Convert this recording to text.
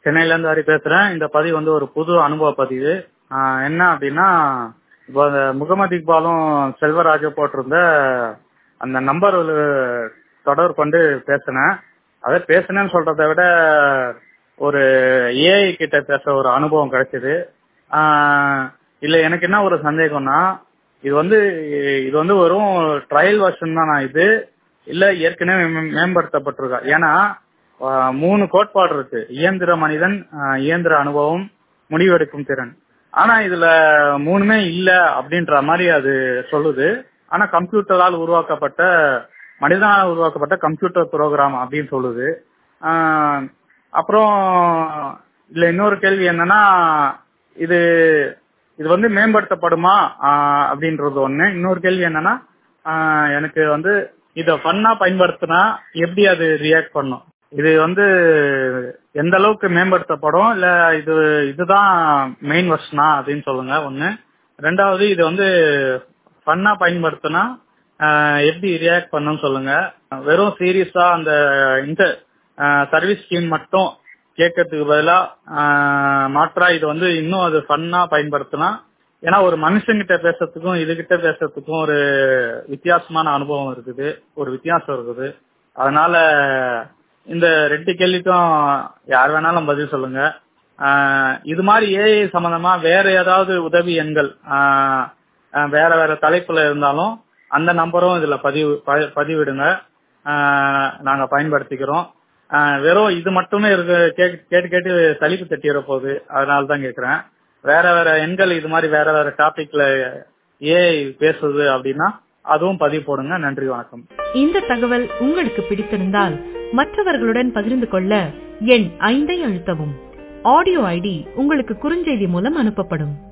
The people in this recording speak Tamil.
சென்னையில இருந்து ஹரி பேசுறேன் இந்த பதிவு வந்து ஒரு புது அனுபவ பதிவு ஆஹ் என்ன அப்படின்னா இப்போ அந்த முகமது இக்பாலும் செல்வராஜும் போட்டிருந்த அந்த நம்பர் தொடர்பு கொண்டு பேசினேன் அதை பேசினேன்னு சொல்றதை விட ஒரு ஏஐ கிட்ட பேச ஒரு அனுபவம் கிடைச்சது ஆஹ் இல்ல எனக்கு என்ன ஒரு சந்தேகம்னா இது வந்து இது வந்து வெறும் ட்ரையல் வெர்ஷன் தானா இது இல்ல ஏற்கனவே மே- மேம்படுத்தப்பட்டிருக்கா ஏன்னா ஆஹ் மூணு கோட்பாடு இருக்கு இயந்திர மனிதன் ஆஹ் இயந்திர அனுபவம் முடிவெடுக்கும் திறன் ஆனா இதுல மூணுமே இல்ல அப்படின்ற மாதிரி அது சொல்லுது ஆனா கம்ப்யூட்டரால் உருவாக்கப்பட்ட மனிதனால் உருவாக்கப்பட்ட கம்ப்யூட்டர் ப்ரோக்ராம் அப்படின்னு சொல்லுது ஆஹ் அப்புறம் இதுல இன்னொரு கேள்வி என்னன்னா இது இது வந்து மேம்படுத்தப்படுமா ஆஹ் அப்படின்றது ஒண்ணு இன்னொரு கேள்வி என்னன்னா ஆஹ் எனக்கு வந்து இத ஃபன்னா பயன்படுத்தினா எப்படி அது ரியாக்ட் பண்ணும் இது வந்து எந்த அளவுக்கு மேம்படுத்தப்படும் இல்ல இது இதுதான் மெயின் வெர்ஷனா அப்படின்னு சொல்லுங்க ஒண்ணு ரெண்டாவது இது வந்து ஃபன்னா பயன்படுத்தினா ஆஹ் எப்படி ரியாக்ட் பண்ணும் சொல்லுங்க வெறும் சீரியஸா அந்த இந்த சர்வீஸ் ஸ்கீம் மட்டும் கேட்கறதுக்கு பதிலா ஆஹ் மாற்றா இது வந்து இன்னும் அது ஃபன்னா பயன்படுத்தினா ஏன்னா ஒரு மனுஷங்கிட்ட பேசுறதுக்கும் இதுகிட்ட பேசுறதுக்கும் ஒரு வித்தியாசமான அனுபவம் இருக்குது ஒரு வித்தியாசம் இருக்குது அதனால இந்த ரெண்டு கேள்விக்கும் யார் வேணாலும் பதில் சொல்லுங்க ஆஹ் இது மாதிரி ஏஐ சம்பந்தமா வேற ஏதாவது உதவி எண்கள் ஆஹ் ஆஹ் வேற வேற தலைப்புல இருந்தாலும் அந்த நம்பரும் இதுல பதிவு ப- பதிவிடுங்க ஆஹ் நாங்க பயன்படுத்திக்கிறோம் ஆஹ் வெறும் இது மட்டுமே இருக்க கேட்டு கேட்டு கேட்டு சலிப்பு தட்டிட போகுது அதனால தான் கேக்குறேன் வேற வேற எண்கள் இது மாதிரி வேற வேற டாபிக்ல ஏஐ பேசுது அப்படின்னா அதுவும் பதிவு போடுங்க நன்றி வணக்கம் இந்த தகவல் உங்களுக்கு பிடித்திருந்தால் மற்றவர்களுடன் பகிர்ந்து கொள்ள எண் ஐந்தை அழுத்தவும் ஆடியோ ஐடி உங்களுக்கு குறுஞ்செய்தி மூலம் அனுப்பப்படும்